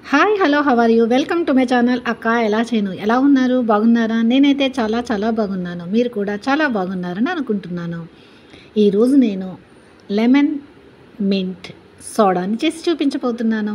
hi hello how are you welcome to my channel అక్క ఎలా చేయను ఎలా ఉన్నారు బాగున్నారా నేనైతే చాలా చాలా బాగున్నాను మీరు కూడా చాలా బాగున్నారని అనుకుంటున్నాను ఈరోజు నేను లెమన్ మింట్ సోడాని చేసి చూపించబోతున్నాను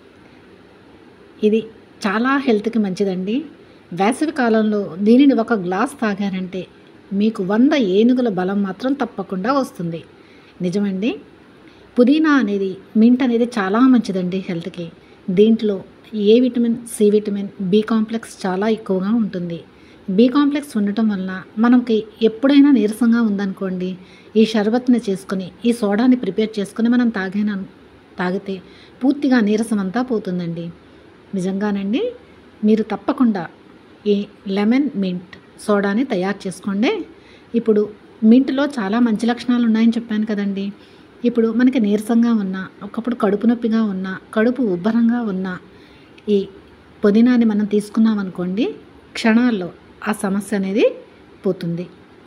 ఇది చాలా హెల్త్కి మంచిదండి వేసవి కాలంలో దీనిని ఒక గ్లాస్ తాగారంటే మీకు వంద ఏనుగుల బలం మాత్రం తప్పకుండా వస్తుంది నిజమండి పుదీనా అనేది మింట్ అనేది చాలా మంచిదండి హెల్త్కి దీంట్లో ఏ vitamin C vitamin B complex చాలా ఎక్కువగా ఉంటుంది బి కాంప్లెక్స్ ఉండటం వలన మనకి ఎప్పుడైనా నీరసంగా ఉందనుకోండి ఈ షర్బత్ని చేసుకొని ఈ సోడాని ప్రిపేర్ చేసుకొని మనం తాగిన తాగితే పూర్తిగా నీరసం అంతా పోతుందండి నిజంగానండి మీరు తప్పకుండా ఈ లెమన్ మింట్ సోడాని తయారు చేసుకోండి ఇప్పుడు మింట్లో చాలా మంచి లక్షణాలు ఉన్నాయని చెప్పాను కదండి ఇప్పుడు మనకి నీరసంగా ఉన్న ఒకప్పుడు కడుపు నొప్పిగా ఉన్న కడుపు ఉబ్బరంగా ఉన్న ఈ పుదీనాని మనం తీసుకున్నాం అనుకోండి క్షణాల్లో ఆ సమస్య అనేది పోతుంది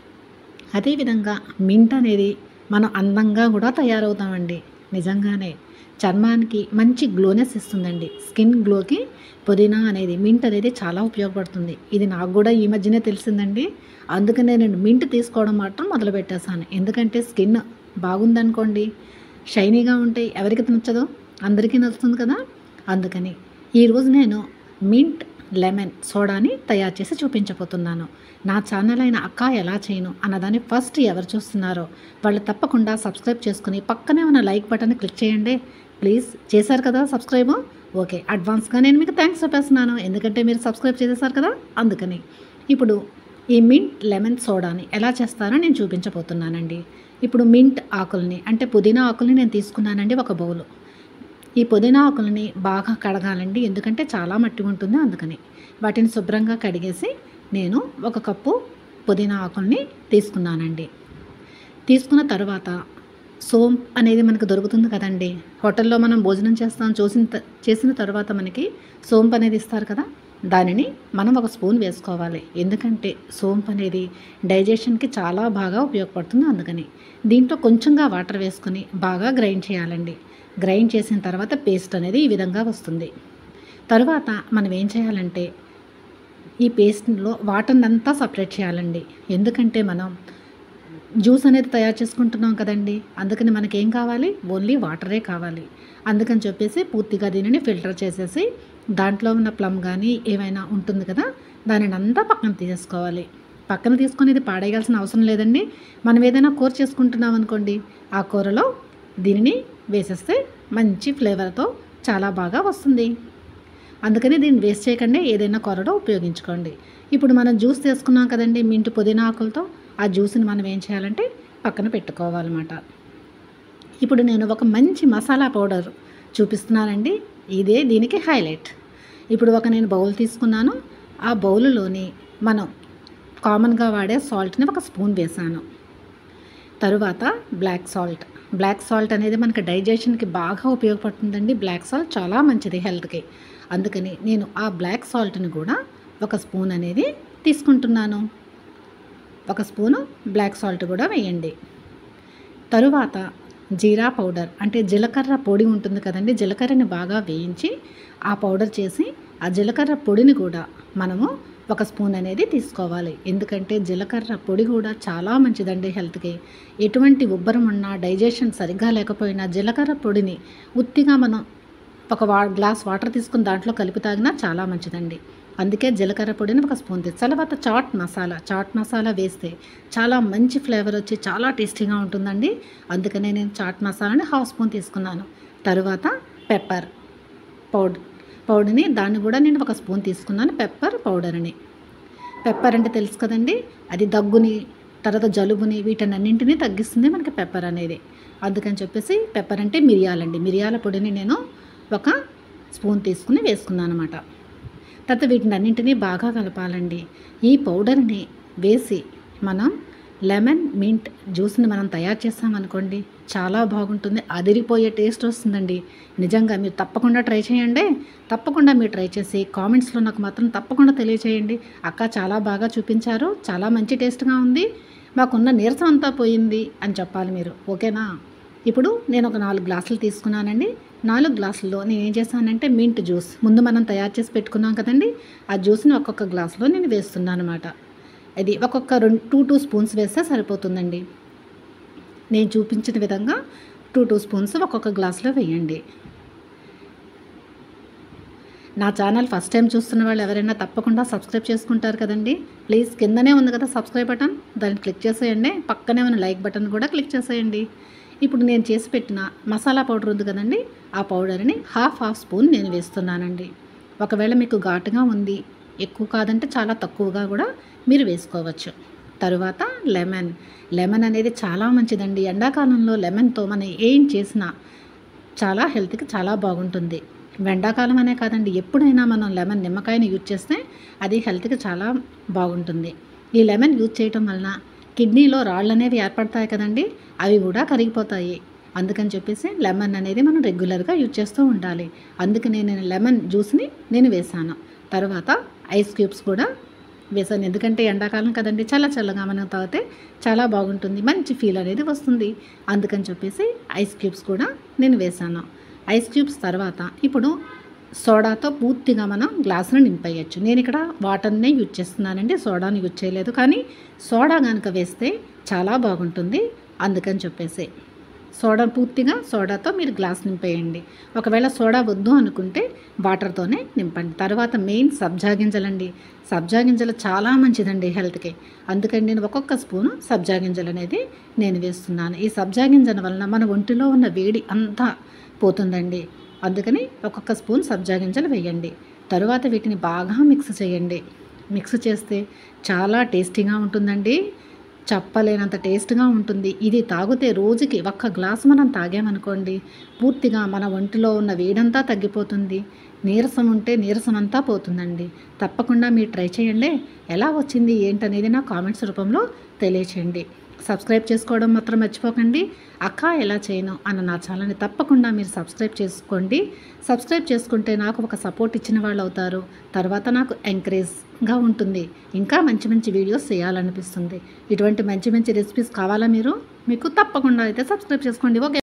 అదేవిధంగా మింట్ అనేది మనం అందంగా కూడా తయారవుతామండి నిజంగానే చర్మానికి మంచి గ్లోనెస్ ఇస్తుందండి స్కిన్ గ్లోకి పుదీనా అనేది మింట్ అనేది చాలా ఉపయోగపడుతుంది ఇది నాకు కూడా ఈ మధ్యనే తెలిసిందండి అందుకనే నేను మింట్ తీసుకోవడం మాత్రం మొదలు పెట్టేశాను ఎందుకంటే స్కిన్ బాగుందనుకోండి షైనీగా ఉంటే ఎవరికి నచ్చదో అందరికీ నచ్చుతుంది కదా అందుకని ఈరోజు నేను మింట్ లెమన్ సోడాని తయారు చేసి చూపించబోతున్నాను నా ఛానల్ అయిన అక్క ఎలా చేయను అన్నదాన్ని ఫస్ట్ ఎవరు చూస్తున్నారో వాళ్ళు తప్పకుండా సబ్స్క్రైబ్ చేసుకుని పక్కనే ఉన్న లైక్ బటన్ క్లిక్ చేయండి ప్లీజ్ చేశారు కదా సబ్స్క్రైబ్ ఓకే అడ్వాన్స్గా నేను మీకు థ్యాంక్స్ చెప్పేస్తున్నాను ఎందుకంటే మీరు సబ్స్క్రైబ్ చేసేసారు కదా అందుకని ఇప్పుడు ఈ మింట్ లెమన్ సోడాని ఎలా చేస్తారో నేను చూపించబోతున్నానండి ఇప్పుడు మింట్ ఆకుల్ని అంటే పుదీనా ఆకుల్ని నేను తీసుకున్నానండి ఒక బౌలు ఈ పుదీనా ఆకులని బాగా కడగాలండి ఎందుకంటే చాలా మట్టి ఉంటుంది అందుకని వాటిని శుభ్రంగా కడిగేసి నేను ఒక కప్పు పుదీనా ఆకుల్ని తీసుకున్నానండి తీసుకున్న తర్వాత సోంప్ అనేది మనకు దొరుకుతుంది కదండి హోటల్లో మనం భోజనం చేస్తాం చూసిన త- చేసిన తర్వాత మనకి సోంపు అనేది ఇస్తారు కదా దానిని మనం ఒక స్పూన్ వేసుకోవాలి ఎందుకంటే సోంపు అనేది డైజెషన్కి చాలా బాగా ఉపయోగపడుతుంది అందుకని దీంట్లో కొంచెంగా వాటర్ వేసుకొని బాగా గ్రైండ్ చేయాలండి గ్రైండ్ చేసిన తర్వాత పేస్ట్ అనేది ఈ విధంగా వస్తుంది తరువాత మనం ఏం చేయాలంటే ఈ పేస్ట్లో వాటర్ని అంతా సపరేట్ చేయాలండి ఎందుకంటే మనం జ్యూస్ అనేది తయారు చేసుకుంటున్నాం కదండి అందుకని మనకి ఏం కావాలి ఓన్లీ వాటరే కావాలి అందుకని చెప్పేసి పూర్తిగా దీనిని ఫిల్టర్ చేసేసి దాంట్లో ఉన్న ప్లమ్ కానీ ఏమైనా ఉంటుంది కదా దానిని అంతా పక్కన తీసేసుకోవాలి పక్కన తీసుకొని ఇది పాడేయాల్సిన అవసరం లేదండి మనం ఏదైనా కూర చేసుకుంటున్నాం అనుకోండి ఆ కూరలో దీనిని వేసేస్తే మంచి ఫ్లేవర్తో చాలా బాగా వస్తుంది అందుకని దీన్ని వేస్ట్ చేయకండి ఏదైనా కూరలో ఉపయోగించుకోండి ఇప్పుడు మనం జ్యూస్ తీసుకున్నాం కదండి మింటి పుదీనా ఆకులతో ఆ జ్యూస్ని మనం ఏం చేయాలంటే పక్కన పెట్టుకోవాలన్నమాట ఇప్పుడు నేను ఒక మంచి మసాలా పౌడర్ చూపిస్తున్నానండి ఇదే దీనికి హైలైట్ ఇప్పుడు ఒక నేను బౌల్ తీసుకున్నాను ఆ బౌలులోని మనం కామన్గా వాడే సాల్ట్ని ఒక స్పూన్ వేసాను తరువాత బ్లాక్ సాల్ట్ బ్లాక్ సాల్ట్ అనేది మనకి డైజెషన్కి బాగా ఉపయోగపడుతుందండి బ్లాక్ సాల్ట్ చాలా మంచిది హెల్త్కి అందుకని నేను ఆ బ్లాక్ సాల్ట్ని కూడా ఒక స్పూన్ అనేది తీసుకుంటున్నాను ఒక స్పూను బ్లాక్ సాల్ట్ కూడా వేయండి తరువాత జీరా పౌడర్ అంటే జీలకర్ర పొడి ఉంటుంది కదండి జీలకర్రని బాగా వేయించి ఆ పౌడర్ చేసి ఆ జీలకర్ర పొడిని కూడా మనము ఒక స్పూన్ అనేది తీసుకోవాలి ఎందుకంటే జీలకర్ర పొడి కూడా చాలా మంచిదండి హెల్త్కి ఎటువంటి ఉబ్బరం ఉన్నా డైజెషన్ సరిగ్గా లేకపోయినా జీలకర్ర పొడిని ఉత్తిగా మనం ఒక వా గ్లాస్ వాటర్ తీసుకుని దాంట్లో కలిపి తాగినా చాలా మంచిదండి అందుకే జీలకర్ర పొడిని ఒక స్పూన్ తీసి తర్వాత చాట్ మసాలా చాట్ మసాలా వేస్తే చాలా మంచి ఫ్లేవర్ వచ్చి చాలా టేస్టీగా ఉంటుందండి అందుకనే నేను చాట్ మసాలాని హాఫ్ స్పూన్ తీసుకున్నాను తరువాత పెప్పర్ పౌడర్ పౌడర్ని దాన్ని కూడా నేను ఒక స్పూన్ తీసుకున్నాను పెప్పర్ పౌడర్ని పెప్పర్ అంటే తెలుసు కదండి అది దగ్గుని తర్వాత జలుబుని వీటన్నింటినీ తగ్గిస్తుంది మనకి పెప్పర్ అనేది అందుకని చెప్పేసి పెప్పర్ అంటే మిరియాలండి మిరియాల పొడిని నేను ఒక స్పూన్ తీసుకుని వేసుకున్నాను అనమాట తర్వాత వీటిని అన్నింటినీ బాగా కలపాలండి ఈ పౌడర్ని వేసి మనం లెమన్ మింట్ జ్యూస్ని మనం తయారు చేస్తామనుకోండి చాలా బాగుంటుంది అదిరిపోయే టేస్ట్ వస్తుందండి నిజంగా మీరు తప్పకుండా ట్రై చేయండి తప్పకుండా మీరు ట్రై చేసి కామెంట్స్లో నాకు మాత్రం తప్పకుండా తెలియచేయండి అక్క చాలా బాగా చూపించారు చాలా మంచి టేస్ట్గా ఉంది మాకున్న నీరసం అంతా పోయింది అని చెప్పాలి మీరు ఓకేనా ఇప్పుడు నేను ఒక నాలుగు గ్లాసులు తీసుకున్నానండి నాలుగు గ్లాసుల్లో నేను ఏం చేశానంటే మింట్ జ్యూస్ ముందు మనం తయారు చేసి పెట్టుకున్నాం కదండి ఆ జ్యూస్ని ఒక్కొక్క గ్లాసులో నేను వేస్తున్నాను అనమాట ఇది ఒక్కొక్క రెండు టూ టూ స్పూన్స్ వేస్తే సరిపోతుందండి నేను చూపించిన విధంగా టూ టూ స్పూన్స్ ఒక్కొక్క గ్లాసులో వేయండి నా ఛానల్ ఫస్ట్ టైం చూస్తున్న వాళ్ళు ఎవరైనా తప్పకుండా సబ్స్క్రైబ్ చేసుకుంటారు కదండి ప్లీజ్ కిందనే ఉంది కదా సబ్స్క్రైబ్ బటన్ దాన్ని క్లిక్ చేసేయండి పక్కనే ఉన్న లైక్ బటన్ కూడా క్లిక్ చేసేయండి ఇప్పుడు నేను చేసి పెట్టిన మసాలా పౌడర్ ఉంది కదండి ఆ పౌడర్ని హాఫ్ హాఫ్ స్పూన్ నేను వేస్తున్నానండి ఒకవేళ మీకు ఘాటుగా ఉంది ఎక్కువ కాదంటే చాలా తక్కువగా కూడా మీరు వేసుకోవచ్చు తరువాత లెమన్ లెమన్ అనేది చాలా మంచిదండి ఎండాకాలంలో లెమన్తో మనం ఏం చేసినా చాలా హెల్త్కి చాలా బాగుంటుంది ఎండాకాలం అనే కాదండి ఎప్పుడైనా మనం లెమన్ నిమ్మకాయని యూజ్ చేస్తే అది హెల్త్కి చాలా బాగుంటుంది ఈ లెమన్ యూజ్ చేయటం వలన కిడ్నీలో రాళ్ళు అనేవి ఏర్పడతాయి కదండి అవి కూడా కరిగిపోతాయి అందుకని చెప్పేసి లెమన్ అనేది మనం రెగ్యులర్గా యూజ్ చేస్తూ ఉండాలి అందుకని నేను లెమన్ జ్యూస్ని నేను వేసాను తర్వాత ఐస్ క్యూబ్స్ కూడా వేసాను ఎందుకంటే ఎండాకాలం కదండి చాలా చల్లగా మనం తాగితే చాలా బాగుంటుంది మంచి ఫీల్ అనేది వస్తుంది అందుకని చెప్పేసి ఐస్ క్యూబ్స్ కూడా నేను వేసాను ఐస్ క్యూబ్స్ తర్వాత ఇప్పుడు సోడాతో పూర్తిగా మనం గ్లాసును నింపేయచ్చు నేను ఇక్కడ వాటర్నే యూజ్ చేస్తున్నానండి సోడాని యూజ్ చేయలేదు కానీ సోడా కనుక వేస్తే చాలా బాగుంటుంది అందుకని చెప్పేసి సోడా పూర్తిగా సోడాతో మీరు గ్లాస్ నింపేయండి ఒకవేళ సోడా వద్దు అనుకుంటే వాటర్తోనే నింపండి తర్వాత మెయిన్ సబ్జా గింజలండి సబ్జా గింజలు చాలా మంచిదండి హెల్త్కి అందుకని నేను ఒక్కొక్క స్పూను సబ్జా గింజలు అనేది నేను వేస్తున్నాను ఈ సబ్జా గింజల వలన మన ఒంటిలో ఉన్న వేడి అంతా పోతుందండి అందుకని ఒక్కొక్క స్పూన్ సబ్జా గింజలు వేయండి తరువాత వీటిని బాగా మిక్స్ చేయండి మిక్స్ చేస్తే చాలా టేస్టీగా ఉంటుందండి చెప్పలేనంత టేస్ట్గా ఉంటుంది ఇది తాగితే రోజుకి ఒక్క గ్లాస్ మనం తాగామనుకోండి పూర్తిగా మన ఒంటిలో ఉన్న వేడంతా తగ్గిపోతుంది నీరసం ఉంటే నీరసం అంతా పోతుందండి తప్పకుండా మీరు ట్రై చేయండి ఎలా వచ్చింది ఏంటనేది నా కామెంట్స్ రూపంలో తెలియచేయండి సబ్స్క్రైబ్ చేసుకోవడం మాత్రం మర్చిపోకండి అక్క ఎలా చేయను అన్న నా ఛానల్ని తప్పకుండా మీరు సబ్స్క్రైబ్ చేసుకోండి సబ్స్క్రైబ్ చేసుకుంటే నాకు ఒక సపోర్ట్ ఇచ్చిన వాళ్ళు అవుతారు తర్వాత నాకు ఎంకరేజ్గా ఉంటుంది ఇంకా మంచి మంచి వీడియోస్ చేయాలనిపిస్తుంది ఇటువంటి మంచి మంచి రెసిపీస్ కావాలా మీరు మీకు తప్పకుండా అయితే సబ్స్క్రైబ్ చేసుకోండి ఓకే